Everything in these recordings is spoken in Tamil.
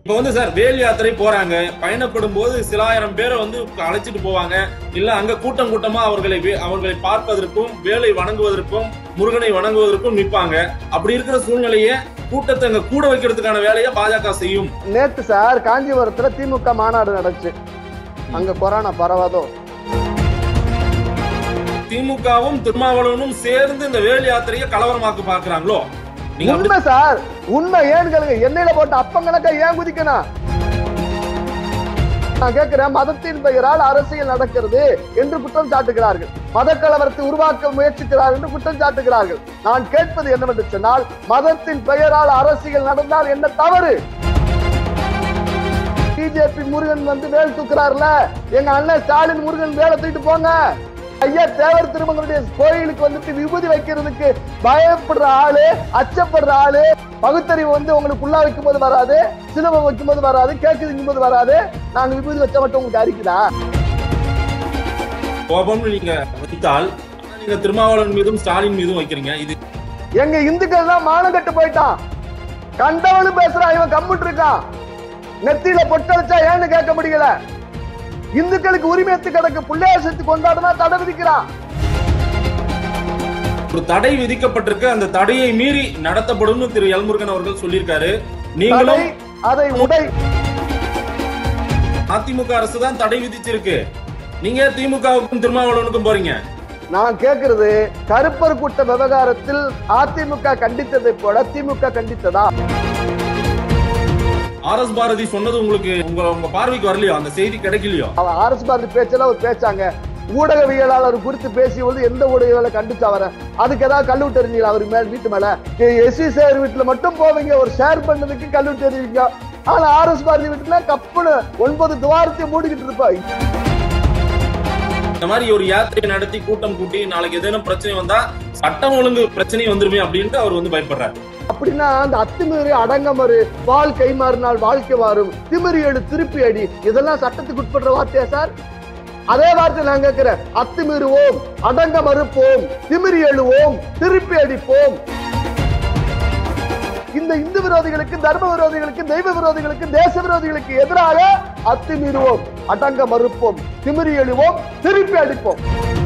இப்ப வந்து சார் வேல் யாத்திரை போறாங்க பயணப்படும் போது சில ஆயிரம் பேரை வந்து அழைச்சிட்டு போவாங்க இல்ல அங்க கூட்டம் கூட்டமா அவர்களை வே- அவர்களை பார்ப்பதற்கும் வேலை வணங்குவதற்கும் முருகனை வணங்குவதற்கும் நிப்பாங்க அப்படி இருக்கிற சூழ்நிலையை கூட்டத்தை அங்க கூட வைக்கிறதுக்கான வேலையை பாஜக செய்யும் நேத்து சார் காஞ்சிபுரத்துல திமுக மாநாடு நடந்துச்சு அங்க கொரோனா பரவாதோ திமுகவும் திருமாவளவனும் சேர்ந்து இந்த வேல் யாத்திரையை கலவரமாக்க பாக்குறாங்களோ நீங்க அப்படி உண்மை சார் உண்மை ஏன்னு கேளுங்க எண்ணெயில போட்டு அப்பங்கணக்கா ஏன் குதிக்கணும் நான் கேட்கிறேன் மதத்தின் பெயரால் அரசியல் நடக்கிறது என்று குற்றம் சாட்டுகிறார்கள் மத கலவரத்தை உருவாக்க முயற்சிக்கிறார்கள் என்று குற்றம் சாட்டுகிறார்கள் நான் கேட்பது என்னவென்று சொன்னால் மதத்தின் பெயரால் அரசியல் நடந்தால் என்ன தவறு பிஜேபி முருகன் வந்து வேல் தூக்குறாருல எங்க அண்ணன் ஸ்டாலின் முருகன் வேலை தூக்கிட்டு போங்க ஐயா தேவர் திருமங்களுடைய கோயிலுக்கு வந்துட்டு விபூதி வைக்கிறதுக்கு பயப்படுற ஆளு அச்சப்படுற ஆளு பகுத்தறிவு வந்து உங்களுக்கு உள்ளா வைக்கும் போது வராது சிலுவை வைக்கும் போது வராது கேக்கு வைக்கும் போது வராது நாங்க விபூதி வச்சா மட்டும் உங்களுக்கு அறிக்குதா கோபம்னு நீங்க வைத்தால் ஆனா நீங்க திருமாவளவன் மீதும் ஸ்டாலின் மீதும் வைக்கிறீங்க இது எங்க இந்துக்கள் தான் மானம் கட்டு போயிட்டான் கண்டவனு பேசுறான் இவன் கம்முட்டு இருக்கான் நெத்தியில பொட்டடிச்சா ஏன்னு கேட்க முடியல இந்துக்களுக்கு உரிமையத்து கிடக்கு பிள்ளையார் சத்து கொண்டாடுனா தடை விதிக்கிறான் ஒரு தடை விதிக்கப்பட்டிருக்கு அந்த தடையை மீறி நடத்தப்படும் திரு எல்முருகன் அவர்கள் சொல்லியிருக்காரு நீங்களும் தடை, அதை உடை அதிமுக அரசு தான் தடை விதிச்சிருக்கு நீங்க திமுகவுக்கும் திருமாவளவனுக்கும் போறீங்க நான் கேட்கிறது கருப்பர் கூட்ட விவகாரத்தில் அதிமுக கண்டித்ததை போல திமுக கண்டித்ததா ஆர் எஸ் பாரதி சொன்னது உங்களுக்கு உங்க உங்க பார்வைக்கு வரலையோ அந்த செய்தி கிடைக்கலையோ அவன் அரசு பாரதி பேச்செல்லாம் ஒரு பேச்சாங்க ஊடகவியலாளர் குறித்து பேசியபோது எந்த ஊடகவியலை கண்டிச்சு அவரை அதுக்கு ஏதாவது கல்லுவிட்டு எறிஞ்சீங்களா அவர் மேல வீட்டு மேல எஸ்சி சார் வீட்டுல மட்டும் போவீங்க ஒரு ஷேர் பண்ணதுக்கு கல்லுவிட்டு எறிவீங்க ஆனா ஆர் எஸ் பாரதி வீட்டுல கப்புன்னு ஒன்பது துவாரத்தையும் மூடிக்கிட்டு இருப்பாங்க இந்த மாதிரி ஒரு யாத்திரை நடத்தி கூட்டம் கூட்டி நாளைக்கு ஏதேனும் பிரச்சனை வந்தா சட்டம் ஒழுங்கு பிரச்சனை வந்துருமே அப்படின்ட்டு அவர் வந்து பயப்படுறாரு அப்படின்னா அந்த அத்துமீறி அடங்கமறு வால் கை மாறினால் வாழ்க்கை மாறும் திமிரி எடு திருப்பி அடி இதெல்லாம் சட்டத்துக்கு உட்படுற வார்த்தையா சார் அதே வார்த்தை நான் கேட்கிறேன் அத்துமீறுவோம் அடங்க மறுப்போம் திமிரி எழுவோம் திருப்பி அடிப்போம் இந்த இந்து விரோதிகளுக்கு தர்ம விரோதிகளுக்கு தெய்வ விரோதிகளுக்கு தேச விரோதிகளுக்கு எதிராக அத்துமீறுவோம் அடங்க மறுப்போம் திமிரி எழுவோம் திருப்பி அடிப்போம்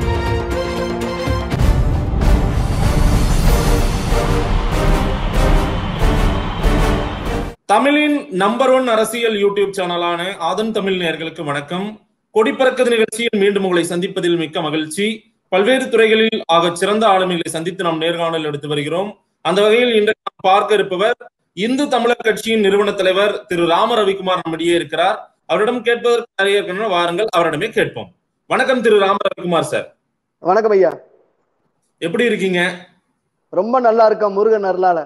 தமிழின் நம்பர் ஒன் அரசியல் யூடியூப் சேனலான ஆதன் தமிழ் நேயர்களுக்கு வணக்கம் கொடிப்பறக்குது நிகழ்ச்சியில் மீண்டும் உங்களை சந்திப்பதில் மிக்க மகிழ்ச்சி பல்வேறு துறைகளில் ஆக சிறந்த ஆளுமைகளை சந்தித்து நாம் நேர்காணல் எடுத்து வருகிறோம் அந்த வகையில் இன்று நாம் பார்க்க இருப்பவர் இந்து தமிழர் கட்சியின் நிறுவன தலைவர் திரு ராம ரவிக்குமார் நம்மிடையே இருக்கிறார் அவரிடம் கேட்பதற்கு நிறைய இருக்கின்றன வாருங்கள் அவரிடமே கேட்போம் வணக்கம் திரு ராம ரவிக்குமார் சார் வணக்கம் ஐயா எப்படி இருக்கீங்க ரொம்ப நல்லா இருக்கேன் முருகன் அருளால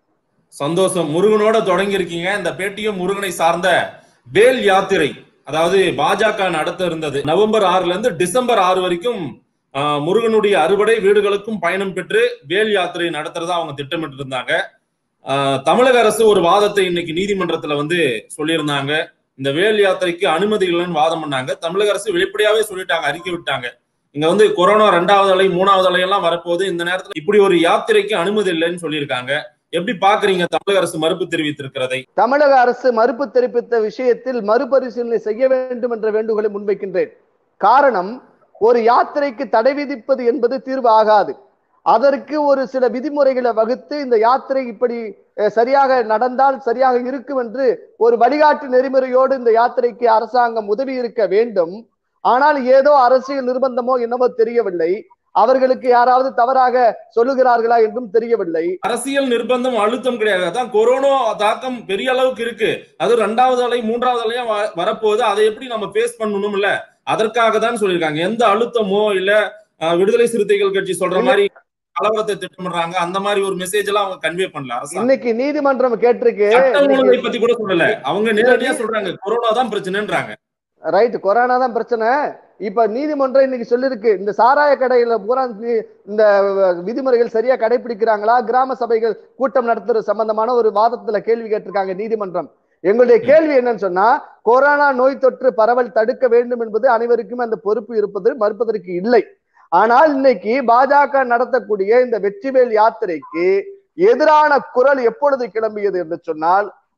சந்தோஷம் முருகனோட தொடங்கி இருக்கீங்க இந்த பேட்டியும் முருகனை சார்ந்த வேல் யாத்திரை அதாவது பாஜக நடத்த இருந்தது நவம்பர் ஆறுல இருந்து டிசம்பர் ஆறு வரைக்கும் ஆஹ், முருகனுடைய அறுவடை வீடுகளுக்கும் பயணம் பெற்று வேல் யாத்திரை நடத்துறதா அவங்க திட்டமிட்டு இருந்தாங்க ஆஹ், தமிழக அரசு ஒரு வாதத்தை இன்னைக்கு நீதிமன்றத்துல வந்து சொல்லியிருந்தாங்க இந்த வேல் யாத்திரைக்கு அனுமதி இல்லைன்னு வாதம் பண்ணாங்க தமிழக அரசு வெளிப்படையாவே சொல்லிட்டாங்க அறிக்கை விட்டாங்க இங்க வந்து கொரோனா ரெண்டாவது அலை மூணாவது அலை எல்லாம் வரப்போகுது இந்த நேரத்துல இப்படி ஒரு யாத்திரைக்கு அனுமதி இல்லைன்னு சொல்லியிருக்காங்க எப்படி பாக்குறீங்க தமிழக அரசு மறுப்பு தெரிவித்திருக்கிறதை தமிழக அரசு மறுப்பு தெரிவித்த விஷயத்தில் மறுபரிசீலனை செய்ய வேண்டும் என்ற வேண்டுகோளை முன்வைக்கின்றேன் காரணம் ஒரு யாத்திரைக்கு தடை விதிப்பது என்பது தீர்வு ஆகாது அதற்கு ஒரு சில விதிமுறைகளை வகுத்து இந்த யாத்திரை இப்படி அஹ், சரியாக நடந்தால் சரியாக இருக்கும் என்று ஒரு வழிகாட்டு நெறிமுறையோடு இந்த யாத்திரைக்கு அரசாங்கம் உதவி இருக்க வேண்டும் ஆனால் ஏதோ அரசியல் நிர்பந்தமோ என்னவோ தெரியவில்லை அவர்களுக்கு யாராவது தவறாக சொல்லுகிறார்களா என்றும் தெரியவில்லை அரசியல் நிர்பந்தம் அழுத்தம் கிடையாது அதான் கொரோனா தாக்கம் பெரிய அளவுக்கு இருக்கு அது ரெண்டாவது அலை மூன்றாவது அலையா வ- வரப்போகுது அதை எப்படி நம்ம ஃபேஸ் பண்ணணும் இல்ல அதற்காக தான் சொல்லியிருக்காங்க எந்த அழுத்தமோ இல்ல அஹ், விடுதலை சிறுத்தைகள் கட்சி சொல்ற இல்ல. மாதிரி கலவரத்தை திட்டமிடுறாங்க அந்த மாதிரி ஒரு மெசேஜ் எல்லாம் அவங்க கன்வே பண்ணல அரசாங்கம் இன்னைக்கு நீதிமன்றம் கேட்டிருக்கு சட்டம் ஒழுங்கை இன்னைக்கு- பத்தி கூட சொல்லல அவங்க நேரடியா சொல்றாங்க கொரோனா தான் பிரச்சனைன்றாங்க ரைட் கொரோனா தான் பிரச்சனை இப்ப நீதிமன்றம் இன்னைக்கு சொல்லிருக்கு இந்த சாராய கடையில பூரா நீ- இந்த விதிமுறைகள் சரியா கடைபிடிக்கிறாங்களா கிராம சபைகள் கூட்டம் நடத்துறது சம்பந்தமான ஒரு வாதத்துல கேள்வி கேட்டிருக்காங்க நீதிமன்றம் எங்களுடைய கேள்வி என்னன்னு சொன்னா கொரோனா நோய் தொற்று பரவல் தடுக்க வேண்டும் என்பது அனைவருக்கும் அந்த பொறுப்பு இருப்பது மறுப்பதற்கு இல்லை ஆனால் இன்னைக்கு பாஜக நடத்தக்கூடிய இந்த வெற்றிவேல் யாத்திரைக்கு எதிரான குரல் எப்பொழுது கிளம்பியது என்று சொன்னால்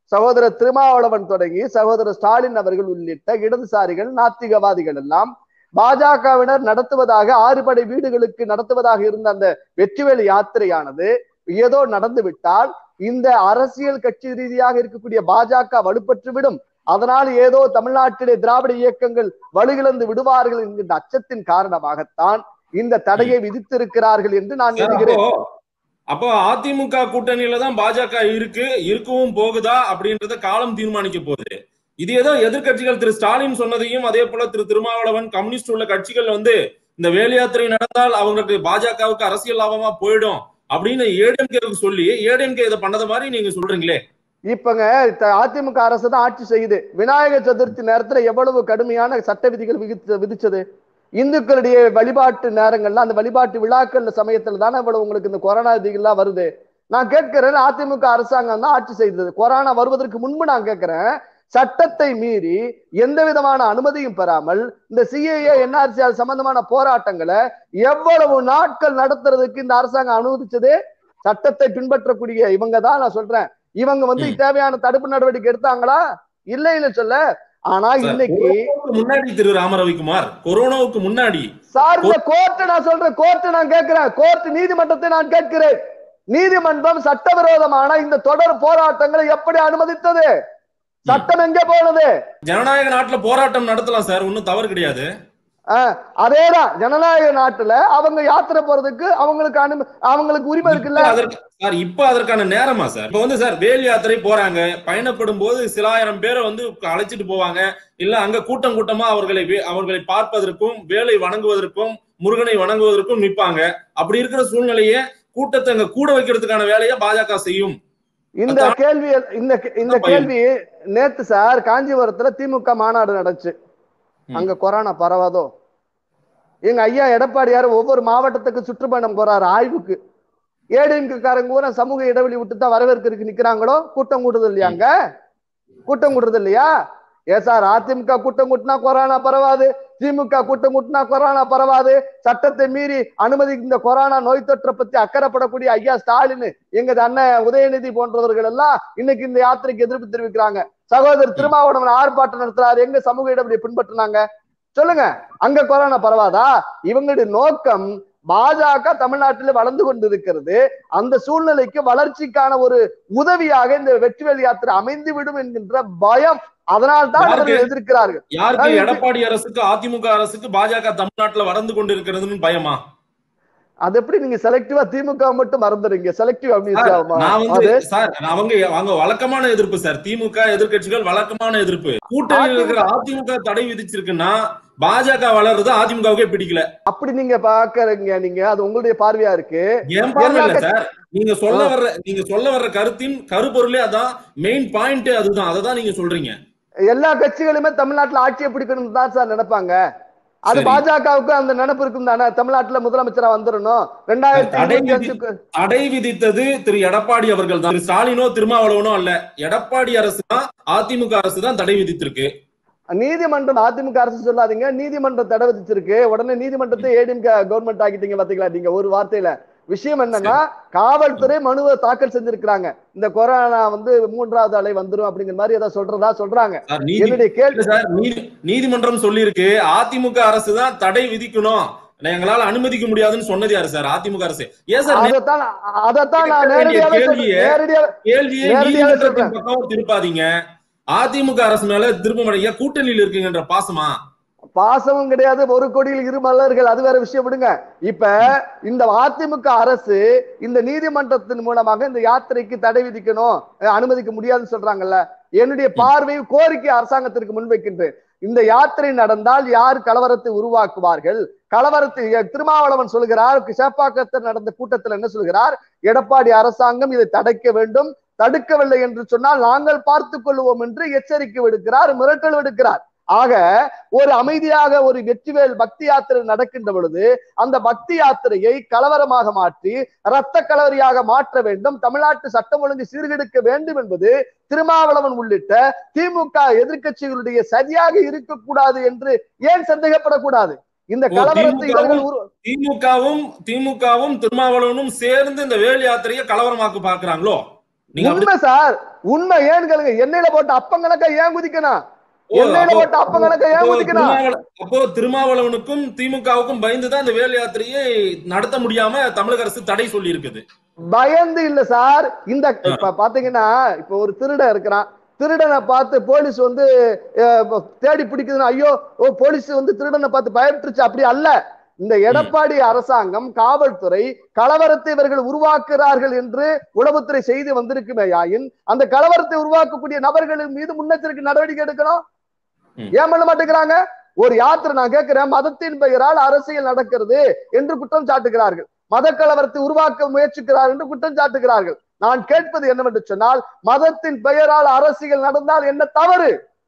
சகோதரர் திருமாவளவன் தொடங்கி சகோதரர் ஸ்டாலின் அவர்கள் உள்ளிட்ட இடதுசாரிகள் நாத்திகவாதிகள் எல்லாம் பாஜகவினர் நடத்துவதாக ஆறுபடை வீடுகளுக்கு நடத்துவதாக இருந்த அந்த வெற்றிவேலு யாத்திரையானது ஏதோ நடந்து விட்டால் இந்த அரசியல் கட்சி ரீதியாக இருக்கக்கூடிய பாஜக வலுப்பெற்று விடும் அதனால் ஏதோ தமிழ்நாட்டிலே திராவிட இயக்கங்கள் வலுகிழந்து விடுவார்கள் என்கின்ற அச்சத்தின் காரணமாகத்தான் இந்த தடையை விதித்திருக்கிறார்கள் என்று நான் சார், எண்ணுகிறேன் அப்போ அப்போ அதிமுக கூட்டணியில தான் பாஜக இருக்கு இருக்கவும் போகுதா அப்படின்றத காலம் தீர்மானிக்க போகுது இது ஏதோ எதிர்க்கட்சிகள் திரு ஸ்டாலின் சொன்னதையும் அதே போல திரு திருமாவளவன் கம்யூனிஸ்ட் உள்ள கட்சிகள் வந்து இந்த வேல் யாத்திரை நடந்தால் அவங்களுக்கு பாஜகவுக்கு அரசியல் லாபமா போயிடும் அப்படின்னு ஏடிஎம்கேவுக்கு சொல்லி ஏடிஎம்கே இதை பண்ணத மாதிரி நீங்க சொல்றீங்களே இப்பங்க த- அதிமுக அரசு தான் ஆட்சி செய்யுது விநாயகர் சதுர்த்தி நேரத்துல எவ்வளவு கடுமையான சட்ட விதிகள் விதித்து விதிச்சது இந்துக்களுடைய வழிபாட்டு நேரங்கள்ல அந்த வழிபாட்டு விழாக்கள் சமயத்துல தானே இவ்வளவு உங்களுக்கு இந்த கொரோனா விதிகள்லாம் வருது நான் கேட்கிறேன் அதிமுக அரசாங்கம் தான் ஆட்சி செய்தது கொரோனா வருவதற்கு முன்பு நான் கேட்கிறேன் சட்டத்தை மீறி எந்த விதமான அனுமதியும் பெறாமல் இந்த சிஏஏ என்ஆர்சி அது சம்பந்தமான போராட்டங்களை எவ்வளவு நாட்கள் நடத்துறதுக்கு இந்த அரசாங்கம் அனுமதிச்சது சட்டத்தை பின்பற்றக்கூடிய இவங்க தான் நான் சொல்றேன் இவங்க வந்து ம். தேவையான தடுப்பு நடவடிக்கை எடுத்தாங்களா இல்ல இல்ல சொல்ல ஆனா சார், இன்னைக்கு கொரோனாவுக்கு முன்னாடி திரு ராம ரவிக்குமார் கொரோனாவுக்கு முன்னாடி சார் இந்த கோர்ட் நான் சொல்றேன் கோர்ட் நான் கேட்கிறேன் கோர்ட் நீதிமன்றத்தை நான் கேட்கிறேன் நீதிமன்றம் சட்டவிரோதமான இந்த தொடர் போராட்டங்களை எப்படி அனுமதித்தது சட்டம் எங்கே போனது ஜனநாயக நாட்டுல போராட்டம் நடத்தலாம் சார் ஒன்னும் தவறு கிடையாது ஆஹ், அதேதான் ஜனநாயக நாட்டுல அவங்க யாத்திரை போறதுக்கு அவங்களுக்கு அனுமதி அவங்களுக்கு உரிமை இருக்குல்ல இப்ப அதற்கு சார் இப்ப அதற்கான நேரமா சார் இப்ப வந்து சார் வேல் யாத்திரை போறாங்க பயணப்படும் போது சில ஆயிரம் பேரை வந்து அழைச்சிட்டு போவாங்க இல்ல அங்க கூட்டம் கூட்டமா அவர்களை வே- அவர்களை பார்ப்பதற்கும் வேலை வணங்குவதற்கும் முருகனை வணங்குவதற்கும் நிற்பாங்க அப்படி இருக்கிற சூழ்நிலையே கூட்டத்தை அங்க கூட வைக்கிறதுக்கான வேலையை பாஜக செய்யும் இந்த அதான். கேள்வி இந்த இந்த அதான் பயம். கேள்வி நேத்து சார் காஞ்சிபுரத்துல திமுக மாநாடு நடந்துச்சு ம். அங்க கொரோனா பரவாதோ எங்க ஐயா எடப்பாடியார் ஒவ்வொரு மாவட்டத்துக்கு சுற்றுப்பயணம் போறாரு ஆய்வுக்கு ஏடிஎம்கே காரங்க பூரா சமூக இடைவெளி விட்டு தான் வரவேற்கிறதுக்கு நிக்கிறாங்களோ கூட்டம் கூடுறது இல்லையாங்க கூட்டம் கூடுறது இல்லையா ஏ சார் அதிமுக கூட்டம் கூட்டினா கொரோனா பரவாது திமுக கூட்டம் கூட்டினா கொரோனா பரவாது சட்டத்தை மீறி அனுமதி இந்த கொரோனா நோய் தொற்றை பத்தி அக்கறைப்படக்கூடிய ஐயா ஸ்டாலின் எங்க அண்ணன் உதயநிதி போன்றவர்கள் எல்லாம் இன்னைக்கு இந்த யாத்திரைக்கு எதிர்ப்பு தெரிவிக்கிறாங்க சகோதரர் திருமாவளவன் ஆர்ப்பாட்டம் நடத்துறாரு எங்க சமூக இடைவெளியை பின்பற்றினாங்க சொல்லுங்க அங்க கொரோனா பரவாதா இவங்களுடைய நோக்கம் பாஜக தமிழ்நாட்டில் வளர்ந்து கொண்டிருக்கிறது அந்த சூழ்நிலைக்கு வளர்ச்சிக்கான ஒரு உதவியாக இந்த வெற்றிவேல் யாத்திரை அமைந்து விடும் என்கின்ற பயம் அதனால் தான் யாருக்கு? அவர்கள் எதிர்க்கிறார்கள் யாருக்கு அதாவது- எடப்பாடி அரசுக்கு அதிமுக அரசுக்கு பாஜக தமிழ்நாட்டுல வளர்ந்து கொண்டிருக்கிறதுன்னு பயமா அது எப்படி நீங்க செலக்டிவா திமுக மட்டும் மறந்துடுங்க செலக்டிவ் சார், அம்னிசியாவுமா நான் அது வந்து சார் அவங்க அவங்க வழக்கமான எதிர்ப்பு சார் திமுக எதிர்க்கட்சிகள் வழக்கமான எதிர்ப்பு கூட்டணியில் இருக்கிற அதிமுக தடை விதிச்சிருக்குன்னா பாஜக வளர்றது அதிமுகவுக்கே பிடிக்கல அப்படி நீங்க பாக்குறீங்க நீங்க அது உங்களுடைய பார்வையா இருக்கு ஏன் பார்வை இல்ல எல்லா சார் நீங்க சொல்ல வர்ற நீங்க சொல்ல வர்ற கருத்தின் கருப்பொருளே அதான் மெயின் பாயிண்ட் அதுதான் அதை தான் நீங்க சொல்றீங்க எல்லா கட்சிகளுமே தமிழ்நாட்டுல ஆட்சியை பிடிக்கணும் தான் சார் நினைப்பாங்க அது சரி. பாஜகவுக்கு அந்த நினைப்பு இருக்கும் தானே தமிழ்நாட்டுல முதலமைச்சரா வந்துடணும் ரெண்டாயிரத்தி தடை இருபத்தி விதி- அஞ்சுக்கு தடை விதித்தது திரு எடப்பாடி அவர்கள் தான் திரு ஸ்டாலினோ திருமாவளவனோ அல்ல எடப்பாடி அரசு தான் அதிமுக அரசு தான் தடை விதித்திருக்கு நீதிமன்றம் அதிமுக அரசு சொல்லாதீங்க நீதிமன்றம் தடை விதிச்சிருக்கு உடனே நீதிமன்றத்தை ஏடிஎம் கவர்மெண்ட் ஆக்கிட்டீங்க பாத்தீங்களா நீங்க ஒரு வார்த்தையில விஷயம் என்னன்னா காவல்துறை மனுவை தாக்கல் செஞ்சிருக்கிறாங்க இந்த கொரோனா வந்து மூன்றாவது அலை வந்துரும் அப்படிங்கிற மாதிரி ஏதோ சொல்றதா சொல்றாங்க சார் நீதி என்னுடைய கேள்வி இல்ல சார் நீதி- நீதிமன்றம் சொல்லியிருக்கு அதிமுக அரசு தான் தடை விதிக்கணும் எங்களால அனுமதிக்க முடியாதுன்னு சொன்னது யாரு சார் அதிமுக அரசு ஏன் சார் அதைத்தான் அதைத்தான் நான் கேட்க வேண்டிய நேரடியாவே சொல்றேன். கேள்வியை- நேரடியா கேள்வியை நேரடியாவே நீதிமன்றத்தின் பக்கம் திருப்பாதீங்க அதிமுக அரசு மேல திரும்ப மாட்டீங்க கூட்டணியில் இருக்குங்கன்ற பாசமா பாசமும் கிடையாது ஒரு கொடியில் இரு மலர்கள் அது வேற விஷயம் விடுங்க இப்ப இந்த அதிமுக அரசு இந்த நீதிமன்றத்தின் மூலமாக இந்த யாத்திரைக்கு தடை விதிக்கணும் அஹ் அனுமதிக்க முடியாதுன்னு சொல்றாங்கல்ல என்னுடைய பார்வை கோரிக்கை அரசாங்கத்திற்கு முன்வைக்கின்றேன் இந்த யாத்திரை நடந்தால் யார் கலவரத்தை உருவாக்குவார்கள் கலவரத்தை எ- திருமாவளவன் சொல்கிறார் சேப்பாக்கத்தில் நடந்த கூட்டத்தில் என்ன சொல்கிறார் எடப்பாடி அரசாங்கம் இதை தடைக்க வேண்டும் தடுக்கவில்லை என்று சொன்னால் நாங்கள் பார்த்துக் கொள்வோம் என்று எச்சரிக்கை விடுக்கிறார் மிரட்டல் விடுக்கிறார் ஆக ஒரு அமைதியாக ஒரு வெற்றிவேல் பக்தி யாத்திரை நடக்கின்ற பொழுது அந்த பக்தி யாத்திரையை கலவரமாக மாற்றி இரத்த கலவரியாக மாற்ற வேண்டும் தமிழ்நாட்டு சட்டம் ஒழுங்கு சீர்கெடுக்க வேண்டும் என்பது திருமாவளவன் உள்ளிட்ட திமுக எதிர்க்கட்சிகளுடைய சரியாக இருக்கக்கூடாது என்று ஏன் சந்தேகப்படக்கூடாது இந்த ஓ, கலவரத்தை திமுகவும் இவர்கள் உரு- திமுகவும் திமுகவும் திருமாவளவனும் சேர்ந்து இந்த வேல் யாத்திரையை கலவரமாக்க பார்க்கறாங்களோ நீங்க அப்படி உண்மை சார் உண்மை ஏன்னு கேளுங்க எண்ணெயில போட்ட அப்பங்கணக்க ஏன் குதிக்கணும் ஓ, எண்ணெயில அப்போ- போட்ட அப்பங்கணக்க ஏன் அப்போ குதிக்கணும் திருமாவள- அப்போ திருமாவளவனுக்கும் திமுகவுக்கும் பயந்துதான் இந்த வேல் யாத்திரையை நடத்த முடியாம தமிழக அரசு தடை சொல்லி இருக்குது பயந்து இல்ல சார் இந்த இப்ப பாத்தீங்கன்னா இப்ப ஒரு திருடன் இருக்கிறான் திருடனை பார்த்து போலீஸ் வந்து அஹ், தேடி பிடிக்குதுன்னா ஐயோ ஓ போலீஸ் வந்து திருடனை பார்த்து பயப்பட்டுருச்சு அப்படி அல்ல இந்த எடப்பாடி அரசாங்கம் காவல்துறை கலவரத்தை இவர்கள் உருவாக்குறார்கள் என்று உளவுத்துறை செய்தி வந்திருக்குமே ஆயின் அந்த கலவரத்தை உருவாக்கக்கூடிய நபர்களின் மீது முன்னெச்சரிக்கை நடவடிக்கை எடுக்கணும் ம். ஏன் பண்ண மாட்டேங்கிறாங்க ஒரு யாத்திரை நான் கேட்கிறேன் மதத்தின் பெயரால் அரசியல் நடக்கிறது என்று குற்றம் சாட்டுகிறார்கள் மத கலவரத்தை உருவாக்க முயற்சிக்கிறார் என்று குற்றம் சாட்டுகிறார்கள் நான் கேட்பது என்னவென்று சொன்னால் மதத்தின் பெயரால் அரசியல் நடந்தால் என்ன தவறு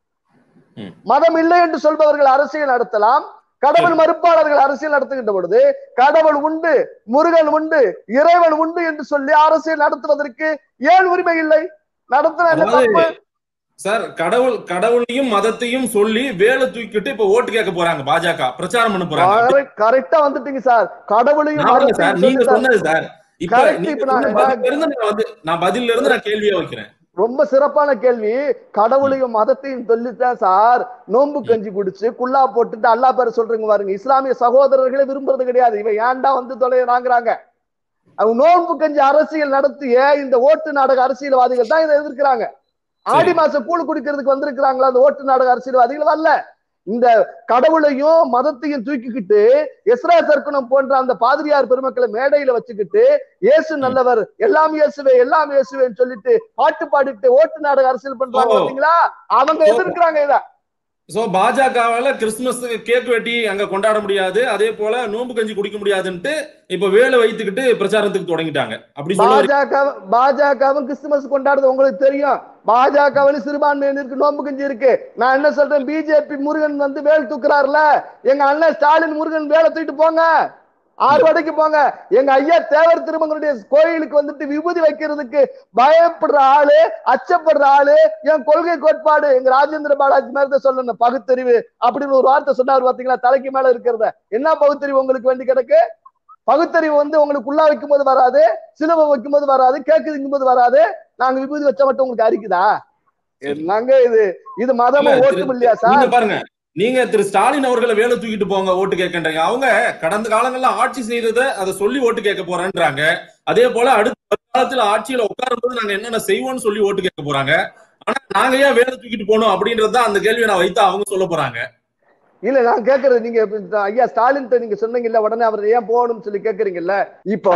ம். மதம் இல்லை என்று சொல்பவர்கள் அரசியல் நடத்தலாம் கடவுள் மறுப்பாளர்கள் அரசியல் நடத்துகின்ற பொழுது கடவுள் உண்டு முருகன் உண்டு இறைவன் உண்டு என்று சொல்லி அரசியல் நடத்துவதற்கு ஏன் உரிமை இல்லை நடத்தின என்ன அதாவது, தப்பு சார் கடவுள் கடவுளையும் மதத்தையும் சொல்லி வேலை தூக்கிட்டு இப்ப ஓட்டு கேட்க போறாங்க பாஜக பிரச்சாரம் பண்ண போறாங்க கரெக்டா வந்துட்டீங்க சார் கடவுளையும் நான் இல்ல சார் மதத்தையும் நீங்க சொல்லிட்டார். சொன்னது சார் இப்ப Correct, நீங்க இப்ப நான் சொன்ன பதில்ல இருந்து நான் வந்து நான் பதில்ல இருந்து நான் கேள்வியா வைக்கிறேன் ரொம்ப சிறப்பான கேள்வி கடவுளையும் மதத்தையும் சொல்லித்தான் சார் நோன்பு கஞ்சி குடிச்சு குல்லா போட்டுட்டு அல்லா பேர் சொல்றீங்க பாருங்க இஸ்லாமிய சகோதரர்களே விரும்புறது கிடையாது இவன் ஏன்டா வந்து தொலைறாங்கிறாங்க அவங்க நோன்பு கஞ்சி அரசியல் நடத்திய இந்த ஓட்டு நாடக அரசியல்வாதிகள் தான் இதை எதிர்க்கிறாங்க ஆடி மாசம் கூழ் குடிக்கிறதுக்கு வந்திருக்கிறாங்களா அந்த ஓட்டு நாடக அரசியல்வாதிகள் வரல இந்த கடவுளையும் மதத்தையும் தூக்கிக்கிட்டு எஸ்ரா சர்க்குணம் போன்ற அந்த பாதிரியார் பெருமக்களை மேடையில வச்சுக்கிட்டு இயேசு நல்லவர் எல்லாம் இயேசுவே எல்லாம் இயேசுவேன்னு சொல்லிட்டு பாட்டு பாடிட்டு ஓட்டு நாடக அரசியல் பண்றாங்க ஓ. பாத்தீங்களா அவங்க ஓ. எதிர்க்கிறாங்க இத சோ பாஜகவால கிறிஸ்துமஸ் கேக் வெட்டி அங்க கொண்டாட முடியாது அதே போல நோன்பு கஞ்சி குடிக்க முடியாதுன்ட்டு இப்ப வேலை வைத்துக்கிட்டு பிரச்சாரத்துக்கு தொடங்கிட்டாங்க அப்படி சொல்ல வரீங்க. பாஜக பாஜகவும் கிறிஸ்துமஸ் கொண்டாடுறது உங்களுக்கு தெரியும் பாஜகவில் சிறுபான்மையினருக்கு நோம்பு கஞ்சி இருக்கு நான் என்ன சொல்றேன் பிஜேபி முருகன் வந்து வேல் தூக்குறாருல எங்க அண்ணன் ஸ்டாலின் முருகன் வேலை தூக்கிட்டு போங்க ஆறு வடைக்கு போங்க எங்க ஐயா தேவர் திருமங்கனுடைய கோயிலுக்கு வந்துட்டு விபூதி வைக்கிறதுக்கு பயப்படுற ஆளு அச்சப்படுற ஆளு என் கொள்கை கோட்பாடு எங்க ராஜேந்திர பாலாஜி மாதிரி தான் சொல்லணும் பகுத்தறிவு அப்படின்னு ஒரு வார்த்தை சொன்னார் பாத்தீங்களா தலைக்கு மேல இருக்கிறத என்ன பகுத்தறிவு உங்களுக்கு வேண்டி கிடக்கு பகுத்தறிவு வந்து உங்களுக்கு உள்ளா வைக்கும் போது வராது சிலுவை வைக்கும் போது வராது கேக்கு திங்கும் போது வராது நாங்க விபூதி வச்சா மட்டும் உங்களுக்கு அரிக்குதா என்னங்க இது இது மதமும் இல்ல, ஓட்டும் இல்லையா சார் நீங்க பாருங்க நீங்க திரு ஸ்டாலின் அவர்களை வேலை தூக்கிட்டு போங்க ஓட்டு கேட்கன்றீங்க அவங்க கடந்த காலங்கள்ல ஆட்சி செய்தத அதை சொல்லி ஓட்டு கேட்க போறேன்றாங்க அதே போல அடுத்த காலத்துல ஆட்சியில உட்காரும் போது நாங்க என்னென்ன செய்வோம்னு சொல்லி ஓட்டு கேட்க போறாங்க ஆனா நாங்க ஏன் வேலை தூக்கிட்டு போனோம் அப்படின்றத அந்த கேள்வியை நான் வைத்தா அவங்க சொல்ல போறாங்க இல்ல நான் கேக்குறது நீங்க இப்ப இந்த ஐயா ஸ்டாலின் நீங்க சொன்னீங்கல்ல உடனே அவர் ஏன் போகணும்னு சொல்லி கேக்குறீங்கல்ல இப்போ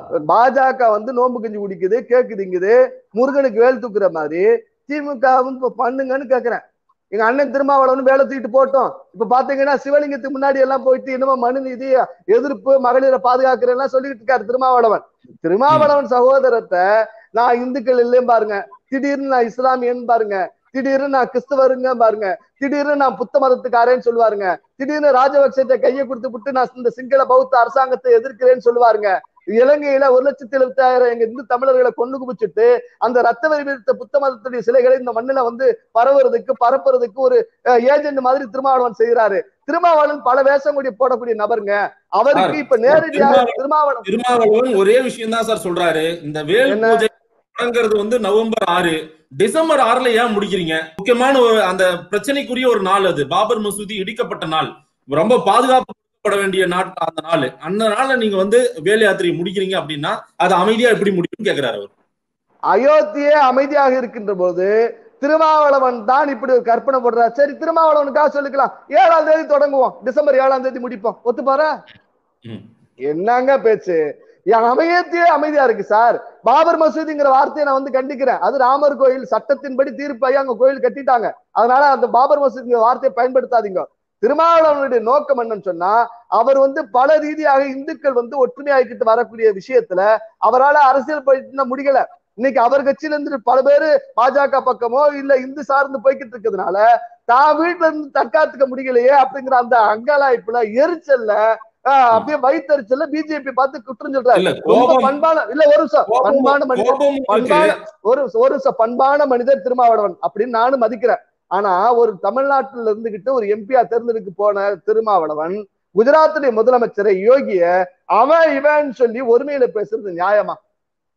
பாஜக வந்து நோம்பு கஞ்சி குடிக்குது கேக்கு திங்குது முருகனுக்கு வேல் தூக்குற மாதிரி திமுக வந்து இப்ப பண்ணுங்கன்னு கேக்குறேன் எங்க அண்ணன் திருமாவளவன் வேலை தூக்கிட்டு போட்டோம் இப்ப பாத்தீங்கன்னா சிவலிங்கத்துக்கு முன்னாடி எல்லாம் போயிட்டு என்னமோ மனு நீதி எதிர்ப்பு மகளிரை பாதுகாக்கிறேன் எல்லாம் சொல்லிட்டு இருக்காரு திருமாவளவன் திருமாவளவன் சகோதரத்தை நான் இந்துக்கள் இல்லையும் பாருங்க திடீர்னு நான் இஸ்லாமியன் பாருங்க திடீர்னு நான் கிறிஸ்தவருங்க பாருங்க திடீர்னு நான் புத்த மதத்துக்காரேன்னு சொல்லுவாருங்க திடீர்னு ராஜபக்சத்தை கையை கொடுத்து விட்டு நான் இந்த சிங்கள பௌத்த அரசாங்கத்தை எதிர்க்கிறேன்னு சொல்லுவாருங்க இலங்கையில ஒரு லட்சத்தி எழுபத்தி ஆயிரம் எங்க இந்து தமிழர்களை கொண்டு குவிச்சுட்டு அந்த ரத்த வரி விரித்த புத்த மதத்துடைய சிலைகளை இந்த மண்ணுல வந்து பரவுறதுக்கு பரப்புறதுக்கு ஒரு ஏஜென்ட் மாதிரி திருமாவளவன் செய்யறாரு திருமாவளவன் பல வேஷம் கூடிய போடக்கூடிய நபருங்க அவருக்கு இப்ப நேரடியாக திருமாவளவன் திருமாவளவன் ஒரே விஷயம் தான் சார் சொல்றாரு இந்த வேல் என்ன? பூஜை தொடங்குறது வந்து நவம்பர் ஆறு டிசம்பர் ஆறுல ஏன் முடிக்கிறீங்க முக்கியமான ஒரு அந்த பிரச்சனைக்குரிய ஒரு நாள் அது பாபர் மசூதி இடிக்கப்பட்ட நாள் ரொம்ப பாதுகாப்பு கொடுக்கப்பட வேண்டிய நாட் அந்த நாள் அந்த நாள்ல நீங்க வந்து வேல் யாத்திரையை முடிக்கிறீங்க அப்படின்னா அது அமைதியா எப்படி முடியும்னு கேக்குறாரு அவர் அயோத்தியே அமைதியாக இருக்கின்ற போது திருமாவளவன் தான் இப்படி ஒரு கற்பனை போடுறார் சரி திருமாவளவனுக்காக சொல்லிக்கலாம் ஏழாம் தேதி தொடங்குவோம் டிசம்பர் ஏழாம் தேதி முடிப்போம் ஒத்து பாரு ம். என்னங்க பேச்சு என் அமையத்தையே அமைதியா இருக்கு சார் பாபர் மசூதிங்கிற வார்த்தையை நான் வந்து கண்டிக்கிறேன் அது ராமர் கோயில் சட்டத்தின்படி தீர்ப்பாயி அங்க கோயில் கட்டிட்டாங்க அதனால அந்த பாபர் மசூதிங்கிற வார்த்தையை பயன்படுத்தாதீங்க திருமாவளவனுடைய நோக்கம் என்னன்னு சொன்னா அவர் வந்து பல ரீதியாக இந்துக்கள் வந்து ஒற்றுமையாக்கிட்டு வரக்கூடிய விஷயத்துல அவரால் அரசியல் போயிட்டு முடியல இன்னைக்கு அவர் கட்சியில இருந்து பல பேரு பாஜக பக்கமோ இல்ல இந்து சார்ந்து போய்கிட்டு இருக்கிறதுனால தான் வீட்டுல இருந்து தற்காத்துக்க முடியலையே அப்படிங்கிற அந்த அங்கலாய்ப்புல எரிச்சல்ல ஆஹ், அப்படியே வயிற்றுச்சல்ல பிஜேபி பார்த்து குற்றம் சொல்றாரு இல்ல ரொம்ப கோபம் பண்பான இல்ல ஒரு நிமிஷம் கோபம் பண்பான மனிதர் கோபம் இருக்கு. பண்பான ஒரு ஒரு ச- பண்பான மனிதர் திருமாவளவன் அப்படின்னு நானும் மதிக்கிறேன் ஆனா ஒரு தமிழ்நாட்டுல இருந்துகிட்டு ஒரு எம்பியா தேர்ந்தெடுக்க போன திருமாவளவன் குஜராத்துடைய முதலமைச்சரை யோகிய அவன் இவன் சொல்லி ஒருமையில பேசுறது நியாயமா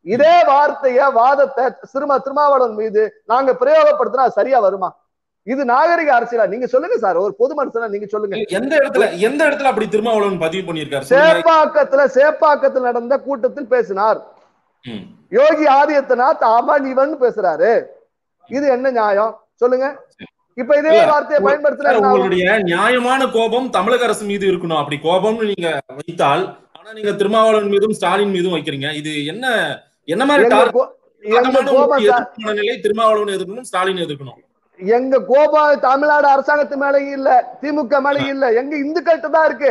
இதே வார்த்தைய வாதத்தை திருமா திருமாவளவன் மீது நாங்க பிரயோகப்படுத்தினா அது சரியா வருமா இது நாகரிக அரசியலா நீங்க சொல்லுங்க சார் ஒரு பொது மனுஷனா நீங்க சொல்லுங்க எந்த இடத்துல எந்த இடத்துல அப்படி திருமாவளவன் பதிவு பண்ணியிருக்காரு சொல்லுங்க. சேப்பாக்கத்துல சேப்பாக்கத்தில் நடந்த கூட்டத்தில் பேசினார் ம். யோகி ஆதித்யநாத் அவன் இவன் பேசுறாரு இது என்ன நியாயம் சொல்லுங்க இப்ப இதே இல்ல, வார்த்தையை சார், பயன்படுத்தினா என்ன ஆகும்? உங்களுடைய நியாயமான கோபம் தமிழக அரசு மீது இருக்கணும் அப்படி கோபம்னு நீங்க வைத்தால் ஆனா நீங்க திருமாவளவன் மீதும் ஸ்டாலின் மீதும் வைக்கிறீங்க இது என்ன என்ன மாதிரி எங்க டார்கெட் கோ- எங்க கோபம் சார் எதிர்ப்பு மனநிலை திருமாவளவன் எதிர்க்கணும் ஸ்டாலின் எதிர்க்கணும் எங்க கோபம் தமிழ்நாடு அரசாங்கத்து மேலயும் இல்ல திமுக மேலயும் இல்ல எங்க இந்துக்கள்கிட்ட தான் இருக்கு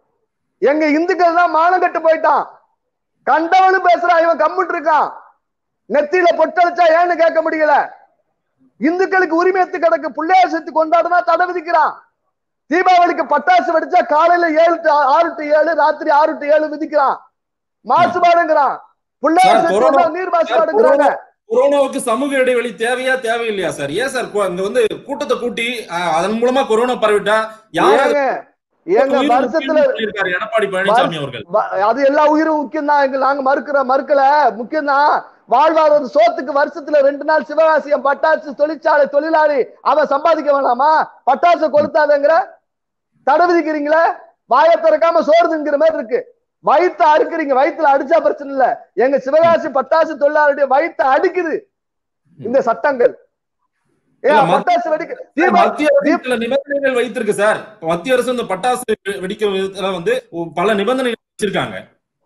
எங்க இந்துக்கள் தான் மானம் கட்டு போயிட்டான் கண்டவனும் பேசுறான் இவன் கம்முட்டு இருக்கான் நெத்தியில பொட்டடிச்சா ஏன்னு கேட்க முடியல இந்துக்களுக்கு உரிமையத்து கிடக்கு பிள்ளையார் சேர்த்து கொண்டாடுனா தடை விதிக்கிறான் தீபாவளிக்கு பட்டாசு வெடிச்சா காலையில ஏழு to ஆறு டு ஏழு ராத்திரி ஆறு டு ஏழு விதிக்கிறான் மாசுபாடுங்கிறான் பிள்ளையார் சார், சேர்த்து கொரோனா- வந்தா நீர் மாசுபாடுங்கிறாங்க கொரோனாவுக்கு சமூக இடைவெளி தேவையா தேவையில்லையா சார் ஏன் சார் கொ- இங்க வந்து கூட்டத்தை கூட்டி அஹ், அதன் மூலமா கொரோனா பரவிட்டா யார் ஏங்க எங்க உயிர் வருஷத்துல முக்கியம்னு சொல்லியிருக்காரு எடப்பாடி பழனிசாமி அவர்கள் வ- அது எல்லா உயிரும் முக்கியம் தான் எங்க நாங்க மறுக்கிற மறுக்கல முக்கியம் தான் வாழ்வாதார சோத்துக்கு வருஷத்துல ரெண்டு நாள் சிவகாசியம் பட்டாசு தொழிற்சாலை தொழிலாளி அவன் சம்பாதிக்க வேணாமா பட்டாசு கொளுத்தாதங்கிற தடை விதிக்கிறீங்களே வாயை திறக்காம சோறு திங்கிற மாதிரி இருக்கு வயிற்று அறுக்குறீங்க வயிற்றுல அடிச்சா பிரச்சனை இல்ல எங்க சிவகாசி பட்டாசு தொழிலாளருடைய வயிற்று அடிக்குது இந்த சட்டங்கள் ஏன் இல்ல, மத்- பட்டாசு வெடிக்க தீபா மத்திய அரசு சில நிபந்தனைகள் வைத்திருக்கு சார் மத்திய அரசு இந்த பட்டாசு வெ- வெடிக்கும் விதத்துல வந்து பல நிபந்தனைகள் வச்சிருக்காங்க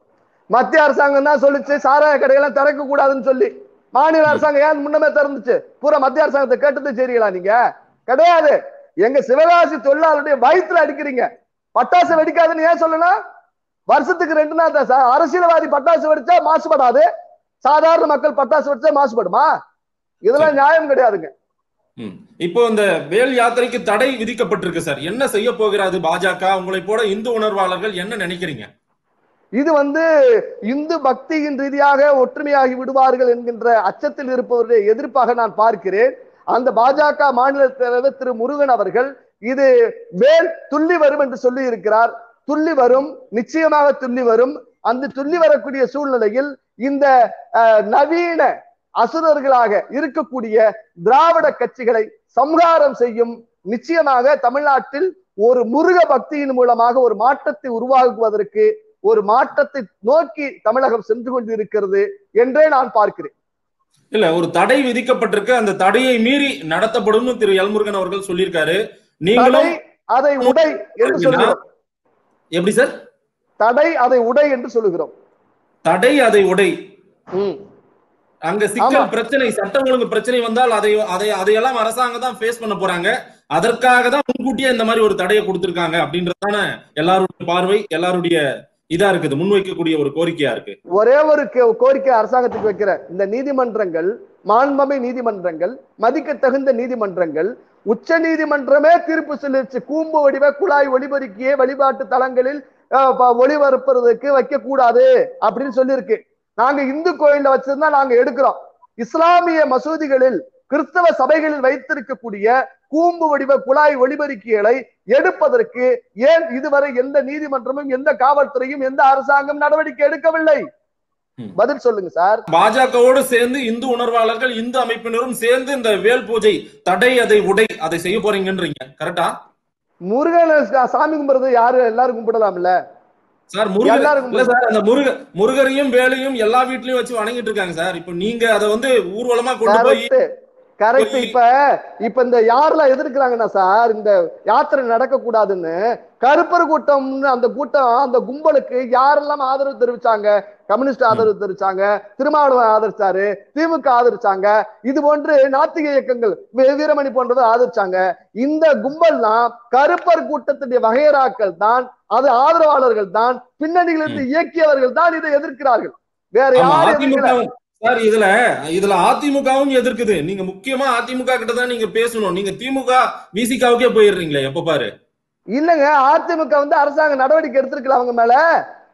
மத்திய அரசாங்கம் தான் சொல்லுச்சு சாராய கடையெல்லாம் திறக்க கூடாதுன்னு சொல்லி மாநில அரசாங்கம் ஏன் முன்னமே திறந்துச்சு பூரா மத்திய அரசாங்கத்தை கேட்டது சரிங்களா நீங்க கிடையாது எங்க சிவகாசி தொழிலாளருடைய வயிற்றுல அடிக்கிறீங்க பட்டாசு வெடிக்காதுன்னு ஏன் சொல்லணும் வருஷத்துக்கு ரெண்டு நாள் தான் சார் அரசியல்வாதி பட்டாசு வெடிச்சா மாசுபடாது சாதாரண மக்கள் பட்டாசு வெடிச்சா மாசுபடுமா இதெல்லாம் நியாயம் கிடையாதுங்க ம். இப்போ இந்த வேல் யாத்திரைக்கு தடை விதிக்கப்பட்டிருக்கு சார் என்ன செய்ய போகிறாது பாஜக உங்களை போல இந்து உணர்வாளர்கள் என்ன நினைக்கிறீங்க இது வந்து இந்து பக்தியின் ரீதியாக ஒற்றுமையாகி விடுவார்கள் என்கின்ற அச்சத்தில் இருப்பவருடைய எதிர்ப்பாக நான் பார்க்கிறேன் அந்த பாஜக மாநில தலைவர் திரு முருகன் அவர்கள் இது வேல் துள்ளி வரும் என்று சொல்லி இருக்கிறார் துள்ளி வரும் நிச்சயமாக துள்ளி வரும் அந்த துள்ளி வரக்கூடிய சூழ்நிலையில் இந்த அஹ், நவீன அசுரர்களாக இருக்கக்கூடிய திராவிட கட்சிகளை சம்ஹாரம் செய்யும் நிச்சயமாக தமிழ்நாட்டில் ஒரு முருக பக்தியின் மூலமாக ஒரு மாற்றத்தை உருவாக்குவதற்கு ஒரு மாற்றத்தை நோக்கி தமிழகம் சென்று கொண்டிருக்கிறது என்றே நான் பார்க்கிறேன் இல்ல ஒரு தடை விதிக்கப்பட்டிருக்கு அந்த தடையை மீறி நடத்தப்படும் திரு எல்முருகன் அவர்கள் சொல்லியிருக்காரு தடை நீங்களும் அதை உடை என்று சொல்கிறோம் எப்படி சார் தடை அதை உடை என்று சொல்லுகிறோம் தடை அதை உடை ம். அங்க சிக்கல் ஆமா. பிரச்சனை சட்டம் ஒழுங்கு பிரச்சனை வந்தால் அதை அதை அதையெல்லாம் அரசாங்கம் தான் ஃபேஸ் பண்ண போறாங்க அதற்காக தான் முன்கூட்டியே இந்த மாதிரி ஒரு தடையை கொடுத்திருக்காங்க அப்படின்றதான எல்லாருடைய பார்வை எல்லாருடைய இதா இருக்குது முன்வைக்கக்கூடிய ஒரு கோரிக்கையா இருக்கு ஒரே ஒரு கே- கோரிக்கை அரசாங்கத்துக்கு வைக்கிற இந்த நீதிமன்றங்கள் மாண்பமை நீதிமன்றங்கள் மதிக்க தகுந்த நீதிமன்றங்கள் உச்ச நீதிமன்றமே தீர்ப்பு சொல்லிருச்சு கூம்பு வடிவ குழாய் ஒளிபெருக்கிய வழிபாட்டு தலங்களில் அஹ், ப- ஒளிபரப்புறதுக்கு வைக்க கூடாது அப்படின்னு சொல்லியிருக்கு நாங்க இந்து கோயில்ல வச்சிருந்தா நாங்க எடுக்கிறோம் இஸ்லாமிய மசூதிகளில் கிறிஸ்தவ சபைகளில் வைத்திருக்கக்கூடிய கூம்பு வடிவ குழாய் ஒளிபெருக்கிகளை எடுப்பதற்கு ஏன் இதுவரை எந்த நீதிமன்றமும் எந்த காவல்துறையும் எந்த அரசாங்கம் நடவடிக்கை எடுக்கவில்லை ம். பதில் சொல்லுங்க சார் பாஜகவோடு சேர்ந்து இந்து உணர்வாளர்கள் இந்து அமைப்பினரும் சேர்ந்து இந்த வேல் பூஜை தடை அதை உடை அதை செய்ய போறீங்கன்றீங்க கரெக்டா முருகனை சா- சாமி கும்பிடுறது யாரு எல்லாரும் கும்பிடலாம்ல சார் முருகர் எல்லாரும் இல்ல சார் அந்த முருக முருகரையும் வேலையும் எல்லா வீட்லயும் வச்சு வணங்கிட்டு இருக்காங்க சார் இப்ப நீங்க அதை வந்து ஊர்வலமா கொண்டு போய் கரெக்ட் கரெக்ட் போய்- இப்ப இப்ப இந்த யாரெல்லாம் எதிர்க்கிறாங்கன்னா சார் இந்த யாத்திரை நடக்க கூடாதுன்னு கருப்பர் கூட்டம்னு அந்த கூட்டம் அந்த கும்பலுக்கு யாரெல்லாம் ஆதரவு தெரிவிச்சாங்க கம்யூனிஸ்ட் ஆதரவு தெரிவிச்சாங்க திருமாவளவன் ஆதரிச்சாரு திமுக ஆதரிச்சாங்க இது போன்று நாத்திக இயக்கங்கள் வீ- வீரமணி போன்றதை ஆதரிச்சாங்க இந்த கும்பல்லாம் கருப்பர் கூட்டத்துடைய வகையராக்கள் தான் அது ஆதரவாளர்கள் தான் பின்னணியிலிருந்து இயக்கியவர்கள் தான் இதை எதிர்க்கிறார்கள் வேற ஆமா, யாரும் எதிர்க்கல அதிமுகவும் சார் இதுல இதுல அதிமுகவும் எதிர்க்குது நீங்க முக்கியமா அதிமுக கிட்ட தான் நீங்க பேசணும் நீங்க திமுக விசிகாவுக்கே போயிடுறீங்களே எப்ப பாரு இல்லங்க அதிமுக வந்து அரசாங்க நடவடிக்கை எடுத்திருக்கலாம் அவங்க மேல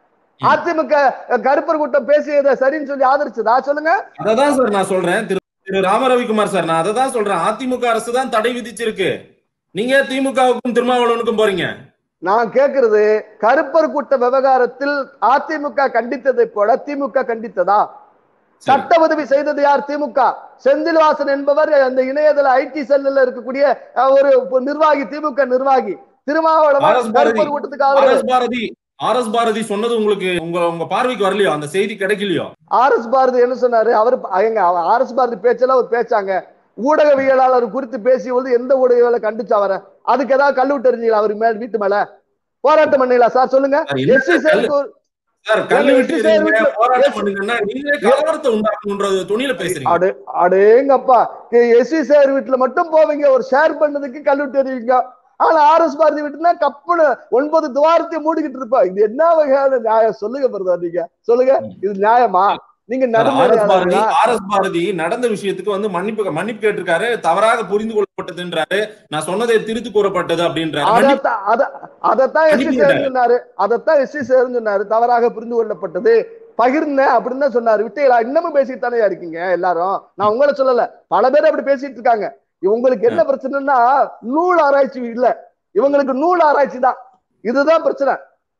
அதிமுக கருப்பர் கூட்டம் பேசியதை சரின்னு சொல்லி ஆதரிச்சதா சொல்லுங்க அததான் சார் நான் சொல்றேன் திரு திரு ராம ரவிக்குமார் சார் நான் அததான் சொல்றேன் அதிமுக அரசு தான் தடை விதிச்சிருக்கு நீங்க திமுகவுக்கும் திருமாவளவனுக்கும் போறீங்க நான் கேக்குறது கருப்பர் கூட்ட விவகாரத்தில் அதிமுக கண்டித்ததை போல திமுக கண்டித்ததா சரி. சட்ட உதவி செய்தது யார் திமுக செந்தில்வாசன் என்பவர் அந்த இணையதள ஐடி செல்லுல இருக்கக்கூடிய அஹ், ஒரு நிர்வாகி திமுக நிர்வாகி திருமாவளவன் ஆர்.எஸ். பாரதி. கருப்பர் கூட்டத்துக்கு ஆதரவு R S Bharathi R S Bharathi சொன்னது உங்களுக்கு உங்க உங்க பார்வைக்கு வரலையோ அந்த செய்தி கிடைக்கலையோ ஆர் எஸ் பாரதி என்ன சொன்னாரு அவர் எங்க ஆர் எஸ் பாரதி பேச்செல்லாம் அவர் பேச்சாங்க ஊடகவியலாளர் குறித்து பேசிய பொழுது எந்த ஊடகவியலை கண்டிச்சு அவரை அதுக்கு ஏதாவது கல்லு விட்டு அவருக்கு மேல வீட்டு மேல போராட்டம் பண்ணீங்களா சார் சொல்லுங்க சார், என்ன எஸ்சி கல்லு- சேர்க்கு சார் கல்லு ஏங்க, விட்டு எஸ்சி சார் எறிங்க, வீட்டுல- போராட்டம் எஸ்- பண்ணுங்கன்னா நீங்களே கலவரத்தை உண்டாக்கணும்ன்றது துணியில பேசுறீங்க அடு அடேங்கப்பா எஸ்சி சார் வீட்டுல மட்டும் போவீங்க ஒரு ஷேர் பண்ணதுக்கு கல் விட்டு எறிவீங்க ஆனா ஆர் எஸ் பாரதி வீட்டுனா கப்புன்னு ஒன்பது துவாரத்தையும் மூடிக்கிட்டு இருப்பா இது என்ன வகையான நியாயம் சொல்லுங்க பிரதா நீங்க சொல்லுங்க இது நியாயமா நீங்க ஆர் எஸ் பாரதி நடுநிலையாளர்களா? ஆர் எஸ் பாரதி நடந்த விஷயத்துக்கு வந்து மன்னிப்பு மன்னிப்பு கேட்டிருக்காரு தவறாக புரிந்து கொள்ளப்பட்டதுன்றாரு நான் சொன்னதை திருத்து கூறப்பட்டது அப்படின்றாரு மன்னிப்பு அதத்தான் அத- அதத்தான் எஸ்சி மன்னிப்பு சேர் சொன்னாரு அதத்தான் எஸ்சி சேர் சொன்னாரு தவறாக புரிந்து கொள்ளப்பட்டது பகிர்ந்தேன் அப்படின்னு தான் சொன்னாரு விட்டீங்களா இன்னமும் பேசிட்டு தானே இருக்கீங்க எல்லாரும் நான் உங்களை சொல்லல பல பேர் அப்படி பேசிட்டு இருக்காங்க உங்களுக்கு என்ன பிரச்சனைன்னா நூல் ஆராய்ச்சி இல்ல இவங்களுக்கு நூல் ஆராய்ச்சி தான் இதுதான் பிரச்சனை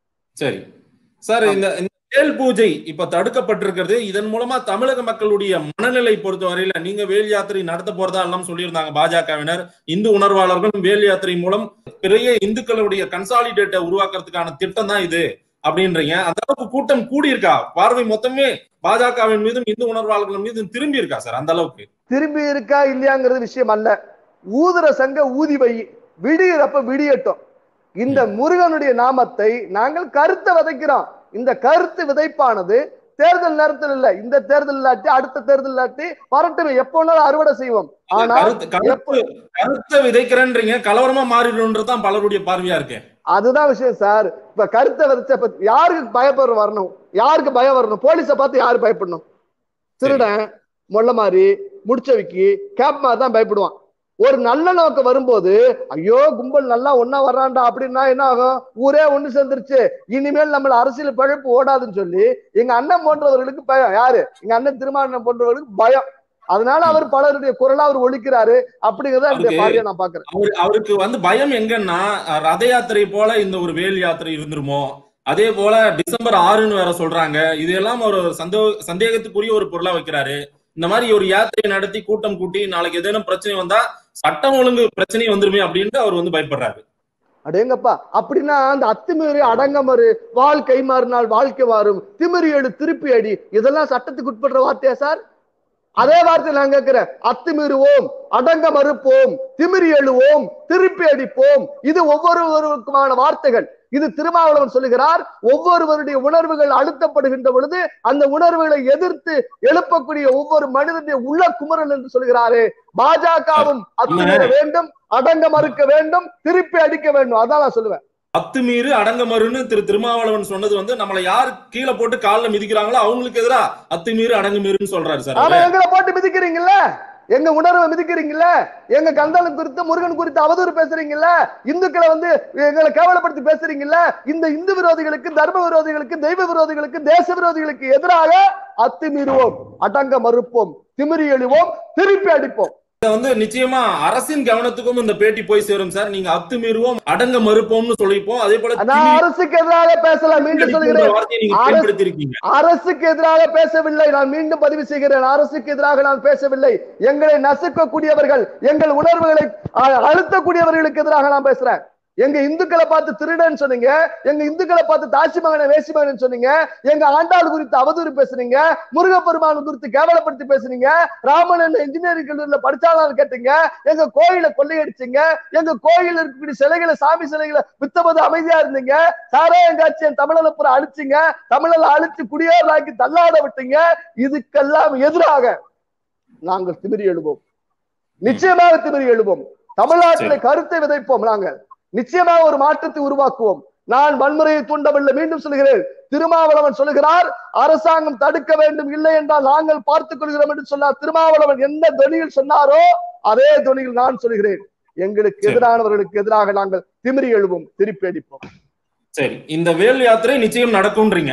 சரி சார் இந்த இந்த வேல் பூஜை இப்ப தடுக்கப்பட்டிருக்கிறது இதன் மூலமா தமிழக மக்களுடைய மனநிலை பொறுத்த வரையில நீங்க வேல் யாத்திரை நடத்த போறதா எல்லாம் சொல்லியிருந்தாங்க பாஜகவினர் இந்து உணர்வாளர்களும் வேல் யாத்திரை மூலம் பெரிய இந்துக்களுடைய கன்சாலிடேட்டை உருவாக்குறதுக்கான திட்டம் தான் இது அப்படின்றீங்க அந்த அளவுக்கு கூட்டம் கூடி இருக்கா பார்வை மொத்தமே பாஜகவின் மீதும் இந்து உணர்வாளர்கள் மீதும் திரும்பி இருக்கா சார் அந்த அளவுக்கு திரும்பி இருக்கா இல்லையாங்கிறது விஷயம் அல்ல ஊதுற சங்க ஊதி வை விடியறப்ப விடியட்டும் இந்த முருகனுடைய நாமத்தை நாங்கள் கருத்தை விதைக்கிறோம் இந்த கருத்து விதைப்பானது தேர்தல் நேரத்தில் இல்ல இந்த தேர்தல் இல்லாட்டி அடுத்த தேர்தல் இல்லாட்டி வரட்டும் எப்போ வேணாலும் அறுவடை செய்வோம் ஆனா கருத்து கருத்து கருத்தை விதைக்கிறேன்றீங்க கலவரமா மாறிடும்ன்றதுதான் பலருடைய பார்வையா இருக்கு அதுதான் விஷயம் சார் இப்ப கருத்தை விதைச்ச இப்ப யாருக்கு பயப்பட வரணும் யாருக்கு பயம் வரணும் போலீஸை பார்த்து யாரு பயப்படணும் திருடன் மொள்ள மாதிரி முடிச்சவிக்கி கேப் மாதிரி தான் பயப்படுவான் ஒரு நல்ல நோக்கம் வரும்போது ஐயோ கும்பல் நல்லா ஒன்னா வர்றான்டா அப்படின்னா என்ன ஆகும் ஊரே ஒண்ணு சேர்ந்துருச்சு இனிமேல் நம்மள அரசியல் பழப்பு ஓடாதுன்னு சொல்லி எங்க அண்ணன் போன்றவர்களுக்கு பயம் யாரு எங்க அண்ணன் திருமாவளவன் போன்றவர்களுக்கு பயம் அதனால அவர் பலருடைய குரலா அவர் ஒழிக்கிறாரு அப்படிங்கறத என்னுடைய அதுக்கு- பார்வையை நான் பாக்குறேன் அவரு அவருக்கு வந்து பயம் எங்கன்னா அஹ், ரத யாத்திரை போல இந்த ஒரு வேல் யாத்திரை இருந்துருமோ அதே போல டிசம்பர் ஆறுன்னு வேற சொல்றாங்க இதெல்லாம் ஒரு சந்தோ சந்தேகத்துக்குரிய ஒரு பொருளா வைக்கிறாரு இந்த மாதிரி ஒரு யாத்திரை நடத்தி கூட்டம் கூட்டி நாளைக்கு ஏதேனும் பிரச்சனை வந்தா சட்டம் ஒழுங்கு பிரச்சனை வந்துருமே அப்படின்ட்டு அவர் வந்து பயப்படுறாரு அடேங்கப்பா அப்படின்னா அந்த அத்துமீறி அடங்கமறு வாழ் கை மாறினால் வாழ்க்கை மாறும் திமிரி எழு திருப்பி அடி இதெல்லாம் சட்டத்துக்கு உட்படுற வார்த்தையா சார் அதே வார்த்தை நான் கேட்கிறேன் அத்துமீறுவோம் அடங்க மறுப்போம் திமிரி எழுவோம் திருப்பி அடிப்போம் இது ஒவ்வொருவருக்குமான வார்த்தைகள் இது திருமாவளவன் சொல்லுகிறார் ஒவ்வொருவருடைய உணர்வுகள் அழுத்தப்படுகின்ற பொழுது அந்த உணர்வுகளை எதிர்த்து எழுப்பக்கூடிய ஒவ்வொரு மனிதனுடைய உள்ள குமரல் என்று சொல்கிறாரே பாஜகவும் அத்துமீற வேண்டும் அடங்க மறுக்க வேண்டும் திருப்பி அடிக்க வேண்டும் அதான் நான் சொல்லுவேன் அத்துமீறு அடங்கமறுன்னு திரு திருமாவளவன் சொன்னது வந்து நம்மளை யார் கீழே போட்டு கால்ல மிதிக்கிறாங்களோ அவங்களுக்கு எதிரா அத்துமீறு அடங்குமீறுன்னு சொல்றாரு சார் ஆனா அவரு. எங்களை போட்டு மிதிக்கிறீங்கல்ல எங்க உணர்வை மிதிக்கிறீங்கல்ல எங்க கந்தளம் குறித்து முருகன் குறித்து அவதூறு பேசுறீங்கல்ல இந்துக்களை வந்து எங்களை கேவலப்படுத்தி பேசுறீங்கல்ல இந்த இந்து விரோதிகளுக்கு தர்ம விரோதிகளுக்கு தெய்வ விரோதிகளுக்கு தேச விரோதிகளுக்கு எதிராக அத்துமீறுவோம் அடங்க மறுப்போம் திமிரி எழுவோம் திருப்பி அடிப்போம் இத வந்து நிச்சயமா அரசின் கவனத்துக்கும் இந்த பேட்டி போய் சேரும் சார் நீங்க அத்துமீறுவோம் அடங்க மறுப்போம்னு சொல்லிப்போம் அதே போல நான் திமிரி அரசுக்கு எதிராக பேசலாம் மீண்டும் அடிக்கின்ற சொல்கிறேன் வார்த்தையை நீங்க அரசு- பயன்படுத்தியிருக்கீங்க அரசுக்கு எதிராக பேசவில்லை நான் மீண்டும் பதிவு செய்கிறேன் அரசுக்கு எதிராக நான் பேசவில்லை எங்களை நசுக்கக்கூடியவர்கள் எங்கள் உணர்வுகளை அ- அழுத்தக்கூடியவர்களுக்கு எதிராக நான் பேசுறேன் எங்க இந்துக்களை பார்த்து திருடன் சொன்னீங்க எங்க இந்துக்களை பார்த்து தாசி மகனை வேசி மகன் சொன்னீங்க எங்க ஆண்டாள் குறித்து அவதூறு பேசுனீங்க முருகப்பெருமான் குறித்து கேவலப்படுத்தி பேசுனீங்க ராமன் என்ன இன்ஜினியரிங் கல்லூரியில படிச்சாலும் கேட்டீங்க எங்க கோயிலை கொள்ளையடிச்சீங்க எங்க கோயில் இருக்கக்கூடிய சிலைகளை சாமி சிலைகளை வித்தபோது அமைதியா இருந்தீங்க சாராயம் காட்சி என் தமிழனை பூரா அழிச்சீங்க தமிழனை அழிச்சு குடியேறாக்கி தள்ளாட விட்டீங்க இதுக்கெல்லாம் எதிராக நாங்கள் திமிரி எழுவோம் நிச்சயமாக திமிரி எழுவோம் தமிழ்நாட்டில் கருத்தை விதைப்போம் நாங்கள் நிச்சயமாக ஒரு மாற்றத்தை உருவாக்குவோம் நான் வன்முறையை தூண்டவில்லை மீண்டும் சொல்கிறேன் திருமாவளவன் சொல்லுகிறார் அரசாங்கம் தடுக்க வேண்டும் இல்லை என்றால் நாங்கள் பார்த்துக் கொள்கிறோம் என்று சொன்னார் திருமாவளவன் எந்த தொனியில் சொன்னாரோ அதே தொனியில் நான் சொல்கிறேன் எங்களுக்கு சரி. எதிரானவர்களுக்கு எதிராக நாங்கள் திமிரி எழுவோம் திருப்பி அடிப்போம் சரி இந்த வேல் யாத்திரை நிச்சயம் நடக்கும்ன்றீங்க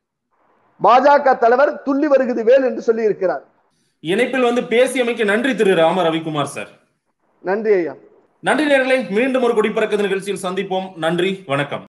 பாஜக தலைவர் துள்ளி வருகிறது வேல் என்று சொல்லி இருக்கிறார் இணைப்பில் வந்து பேசியமைக்கு நன்றி திரு ராம ரவிக்குமார் சார் நன்றி ஐயா நன்றி நேர்களை மீண்டும் ஒரு குடிப்பறக்க நிகழ்ச்சியில் சந்திப்போம் நன்றி வணக்கம்